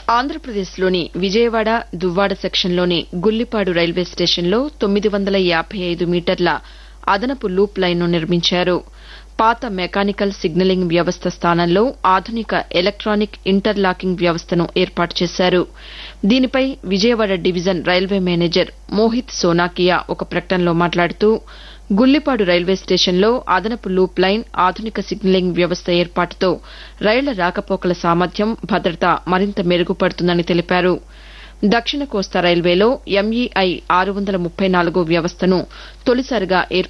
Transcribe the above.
ఆంధ్రప్రదేశ్లోని విజయవాడ దువ్వాడ సెక్షన్లోని గుల్లిపాడు రైల్వే స్టేషన్లో తొమ్మిది వందల యాబై ఐదు మీటర్ల అదనపు లూప్ లైన్ను నిర్మించారు పాత మెకానికల్ సిగ్నలింగ్ వ్యవస్థ స్థానంలో ఆధునిక ఎలక్టానిక్ ఇంటర్ లాకింగ్ వ్యవస్థను ఏర్పాటు చేశారు దీనిపై Vijayawada division railway manager Mohit Sonakia ఒక ప్రకటనలో మాట్లాడుతూ గుల్లిపాడు రైల్వే స్టేషన్లో అదనపు లూప్ లైన్ ఆధునిక సిగ్నలింగ్ వ్యవస్థ ఏర్పాటుతో రైళ్ల రాకపోకల సామర్థ్యం భద్రత మరింత మెరుగుపడుతుందని తెలిపారు దక్షిణ కోస్తా రైల్వేలో ఎంఈఐ ఆరు వందల ముప్పై నాలుగో వ్యవస్థను తొలిసారిగా